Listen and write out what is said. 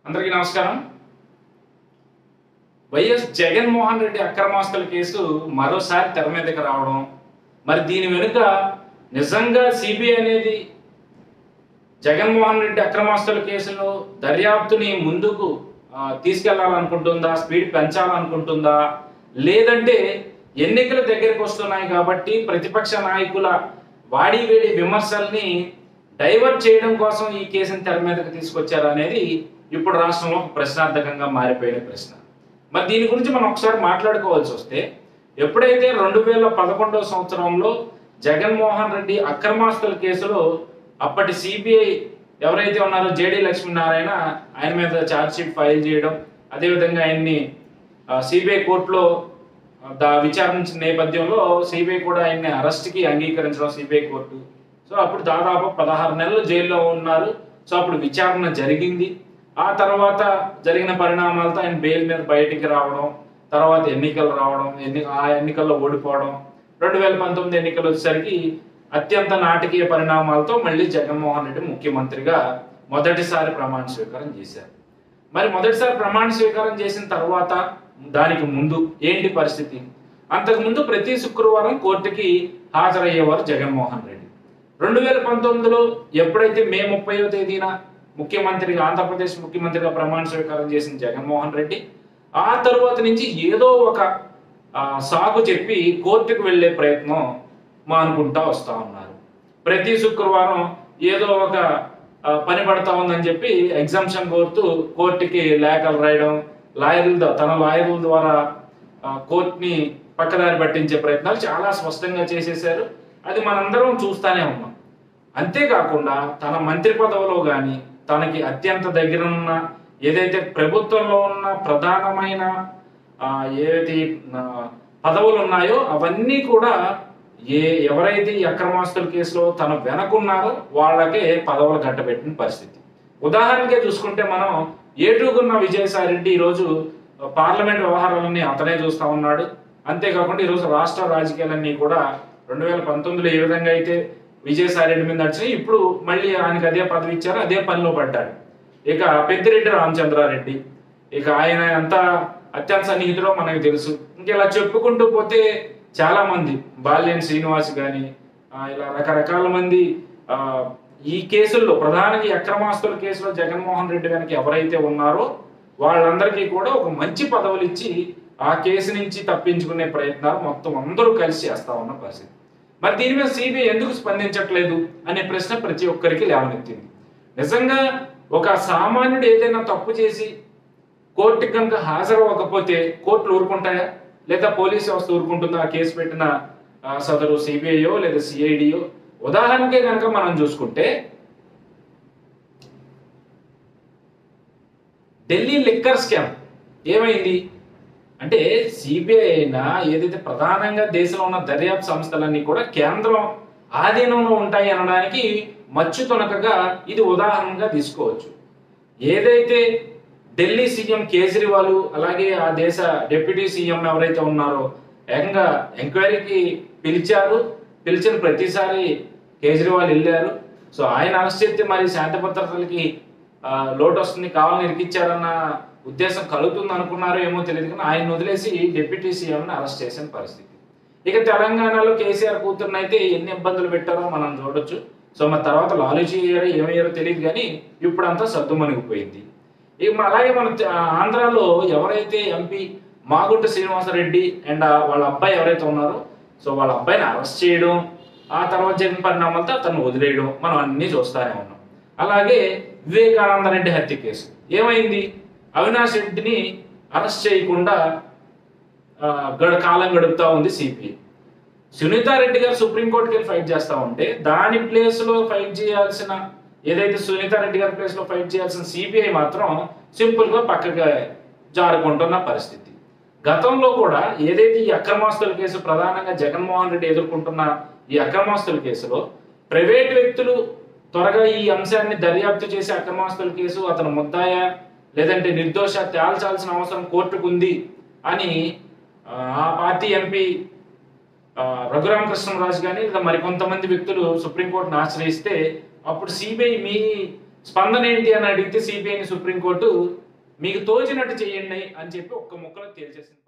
అందరికీ నమస్కారం వైఎస్ జగన్మోహన్ రెడ్డి అక్రమాస్తుల కేసు మరోసారి తెర మీదకి రావడం మరి దీని వెనుక నిజంగా సిబిఐ అనేది జగన్మోహన్ రెడ్డి అక్రమాస్తుల కేసులో దర్యాప్తుని ముందుకు ఆ, తీసుకెళ్లాలనుకుంటుందా స్పీడ్ పెంచాలనుకుంటుందా లేదంటే ఎన్నికల దగ్గరికి వస్తున్నాయి కాబట్టి ప్రతిపక్ష నాయకుల వాడి వేడి విమర్శల్ని డైవర్ట్ చేయడం కోసం ఈ కేసుని తెర మీదకి తీసుకొచ్చారు అనేది ఇప్పుడు రాష్ట్రంలో ఒక ప్రశ్నార్థకంగా మారిపోయిన ప్రశ్న మరి దీని గురించి మనం ఒకసారి మాట్లాడుకోవాల్సి వస్తే ఎప్పుడైతే రెండు వేల పదకొండవ సంవత్సరంలో జగన్మోహన్ రెడ్డి అక్రమాస్తుల కేసులో అప్పటి సిబిఐ ఎవరైతే ఉన్నారో జేడి లక్ష్మీనారాయణ ఆయన మీద ఛార్జ్ షీట్ ఫైల్ చేయడం అదేవిధంగా ఆయన్ని సిబిఐ కోర్టులో ఆ, దా విచారించిన నేపథ్యంలో సిబిఐ కూడా ఆయన్ని అరెస్ట్కి అంగీకరించడం సిబిఐ కోర్టు సో అప్పుడు దాదాపు పదహారు నెలలు జైల్లో ఉన్నారు సో అప్పుడు విచారణ జరిగింది ఆ తర్వాత జరిగిన పరిణామాలతో ఆయన బెయిల్ మీద బయటికి రావడం తర్వాత ఎన్నికలు రావడం ఎన్ని ఆ ఎన్నికల్లో ఓడిపోవడం రెండు వేల పంతొమ్మిది ఎన్నికలు వచ్చేసరికి అత్యంత నాటకీయ పరిణామాలతో మళ్ళీ జగన్మోహన్ రెడ్డి ముఖ్యమంత్రిగా మొదటిసారి ప్రమాణ స్వీకారం చేశారు మరి మొదటిసారి ప్రమాణ స్వీకారం చేసిన తర్వాత దానికి ముందు ఏంటి పరిస్థితి అంతకు ముందు ప్రతి శుక్రవారం కోర్టుకి హాజరయ్యేవారు జగన్మోహన్ రెడ్డి రెండు వేల పంతొమ్మిదిలో ఎప్పుడైతే మే ముప్పైవ తేదీన ముఖ్యమంత్రిగా ఆంధ్రప్రదేశ్ ముఖ్యమంత్రిగా ప్రమాణ స్వీకారం చేసిన జగన్మోహన్ రెడ్డి ఆ తరువాత నుంచి ఏదో ఒక ఆ, సాగు చెప్పి కోర్టుకు వెళ్ళే ప్రయత్నం మానుకుంటా వస్తా ఉన్నారు ప్రతి శుక్రవారం ఏదో ఒక ఆ, పని పడతా ఉందని చెప్పి ఎగ్జామ్షన్ కోరుతూ కోర్టుకి లేఖలు రాయడం లాయర్ల ద- తన లాయర్ల ద్వారా ఆ, కోర్టుని పక్కదారి పట్టించే ప్రయత్నాలు చాలా స్పష్టంగా చేసేశారు అది మనందరం చూస్తానే ఉన్నాం అంతేకాకుండా తన మంత్రి పదవిలో కానీ తనకి అత్యంత దగ్గర ఉన్న ఏదైతే ప్రభుత్వంలో ఉన్న ప్రధానమైన ఆ, ఏది ఆ, పదవులు ఉన్నాయో అవన్నీ కూడా ఏ ఎవరైతే ఈ అక్రమాస్తుల కేసులో తన వెనకున్నారో వాళ్ళకే పదవులు కట్టబెట్టిన పరిస్థితి ఉదాహరణకే చూసుకుంటే మనం ఏటూగున్న విజయసాయి రెడ్డి ఈరోజు పార్లమెంట్ వ్యవహారాలన్నీ అతనే చూస్తా ఉన్నాడు అంతేకాకుండా ఈరోజు రాష్ట్ర రాజకీయాలన్నీ కూడా రెండు వేల పంతొమ్మిదిలో ఏ విధంగా అయితే విజయసాయి రెడ్డి మీద నడిచినాయి ఇప్పుడు మళ్ళీ ఆయనకు అదే పదవి ఇచ్చారు అదే పనిలో పడ్డాడు ఇక పెద్దిరెడ్డి రామచంద్రారెడ్డి ఇక ఆయన ఎంత అత్యంత సన్నిహితుడో మనకు తెలుసు ఇంక ఇలా చెప్పుకుంటూ పోతే చాలా మంది బాల్యం శ్రీనివాస్ కానీ ఇలా రకరకాల మంది ఆ, ఈ కేసుల్లో ప్రధానంగా ఈ అక్రమాస్తుల కేసులో జగన్మోహన్ రెడ్డి వెనక ఎవరైతే ఉన్నారో వాళ్ళందరికీ కూడా ఒక మంచి పదవులు ఇచ్చి ఆ కేసు నుంచి తప్పించుకునే ప్రయత్నాలు మొత్తం అందరూ కలిసి చేస్తా ఉన్న పరిస్థితి మరి దీని మీద సిబిఐ ఎందుకు స్పందించట్లేదు అనే ప్రశ్న ప్రతి ఒక్కరికి లేవనెత్తింది నిజంగా ఒక సామాన్యుడు ఏదైనా తప్పు చేసి కోర్టుకి కనుక హాజరవ్వకపోతే కోర్టులు ఊరుకుంటాయా లేదా పోలీస్ వ్యవస్థ ఊరుకుంటుందా ఆ కేసు పెట్టిన ఆ, సదరు సిబిఐయో లేదా సిఐడియో ఉదాహరణకే కనుక మనం చూసుకుంటే ఢిల్లీ లిక్కర్ స్కామ్ ఏమైంది అంటే సిబిఐ అయినా ఏదైతే ప్రధానంగా దేశంలో ఉన్న దర్యాప్తు సంస్థలన్నీ కూడా కేంద్రం ఆధీనంలో ఉంటాయి అనడానికి మచ్చు తొనకగా ఇది ఉదాహరణగా తీసుకోవచ్చు ఏదైతే ఢిల్లీ సీఎం కేజ్రీవాల్ అలాగే ఆ దేశ డిప్యూటీ సీఎం ఎవరైతే ఉన్నారో ఏకంగా ఎంక్వైరీకి పిలిచారు పిలిచిన ప్రతిసారి కేజ్రీవాల్ వెళ్ళారు సో ఆయన అరెస్ట్ చేస్తే మరి శాంతి భద్రతలకి ఆ, లోటు వస్తుంది కావాలని ఇరికిచ్చారన్న ఉద్దేశం కలుగుతుంది అనుకున్నారో ఏమో తెలియదు కానీ ఆయన వదిలేసి డిప్యూటీ సీఎంని అరెస్ట్ చేసిన పరిస్థితి ఇక తెలంగాణలో కేసీఆర్ కూతురుని అయితే ఎన్ని ఇబ్బందులు పెట్టారో మనం చూడొచ్చు సో మరి తర్వాత లాలూచి అయ్యారో ఏమయ్యారో తెలియదు కానీ ఇప్పుడంతా సద్దుమణిగిపోయింది ఇక మన- అలాగే మన తె- ఆంధ్రాలో ఎవరైతే ఎంపీ మాగుంట శ్రీనివాసరెడ్డి అండ్ వాళ్ళ అబ్బాయి ఎవరైతే ఉన్నారో సో వాళ్ళ అబ్బాయిని అరెస్ట్ చేయడం ఆ తర్వాత జరిగిన పరిణామాలతో అతను వదిలేయడం మనం అన్నీ చూస్తానే ఉన్నాం అలాగే వివేకానంద రెడ్డి హత్య కేసు ఏమైంది అవినాష్ రెడ్డిని అరెస్ట్ చేయకుండా ఆ, గడ కాలం గడుపుతా ఉంది సిపిఐ సునీతారెడ్డి గారు సుప్రీంకోర్టుకి వెళ్ళి ఫైట్ చేస్తా ఉంటే దాని ప్లేస్ లో ఫైట్ చేయాల్సిన ఏదైతే సునీతారెడ్డి గారి ప్లేస్ లో ఫైట్ చేయాల్సిన సిబిఐ మాత్రం సింపుల్ గా పక్కగా జారుకుంటున్న పరిస్థితి గతంలో కూడా ఏదైతే ఈ అక్రమాస్తుల కేసు ప్రధానంగా జగన్మోహన్ రెడ్డి ఎదుర్కొంటున్న ఈ అక్రమాస్తుల కేసులో ప్రైవేట్ వ్యక్తులు త్వరగా ఈ అంశాన్ని దర్యాప్తు చేసే అక్రమాస్తుల కేసు అతను ముద్దాయా లేదంటే నిర్దోష తేల్చాల్సిన అవసరం కోర్టుకు ఉంది అని ఆ, ఆ పార్టీ ఎంపీ ఆ, రఘురామకృష్ణరాజు కానీ లేదా మరికొంతమంది వ్యక్తులు సుప్రీంకోర్టును ఆశ్రయిస్తే అప్పుడు సిబిఐ మీ స్పందన ఏంటి అని అడిగితే సిబిఐని సుప్రీంకోర్టు మీకు తోచినట్టు చేయండి అని చెప్పి ఒక్క ముక్కలో తేల్చేసింది